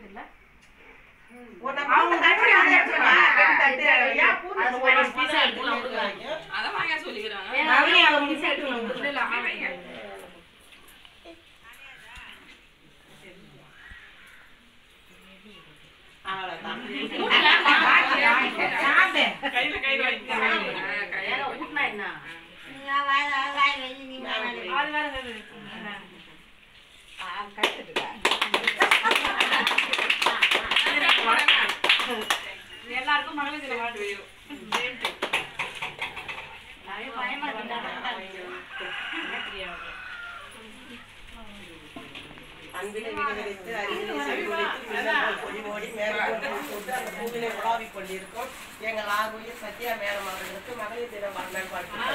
இல்ல உன்னை அவங்க தட்டி அதை எடுத்துக்கோ. தட்டி ஏன் பூனை அது சும்மா ஒரு piece எடுத்து பூனை கொடுக்குறாங்க. எடுக்குறாங்க? அதான் வாங்க சொல்லிக்கிறாங்க வேணாம், நவீன் அவங்க அவங்க miss எடுத்துக்கணும். இல்ல இல்ல அவன் வைங்க அவ்வளவுதான். சாப்பிடு. கையில கையில வைங்க ஏன்னா ஊட்டினா என்ன நீங்க வாய் வாய் வாய் வை, நீங்க வாய் வை. அது வேற வேற இருக்கு. ஆ, கட்டுட்டுடா. இது எல்லாருக்கும் மகளிர் தின வாழ்த்து நிறைய பயமா இருக்குடா. அன்பிலே விடுவித்து, அறிவிலே செவிவழித்து, மின்னல் போல் பொலிவோடி மேற்கொண்டு போட்டு அந்த பூவிலே உலாவிக் கொண்டிருக்கும் எங்கள் ஆர்வலர் சத்யா மேடம் அவர்களுக்கு மகளிர் தின வாழ்நாள் வாழ்த்துக்கள்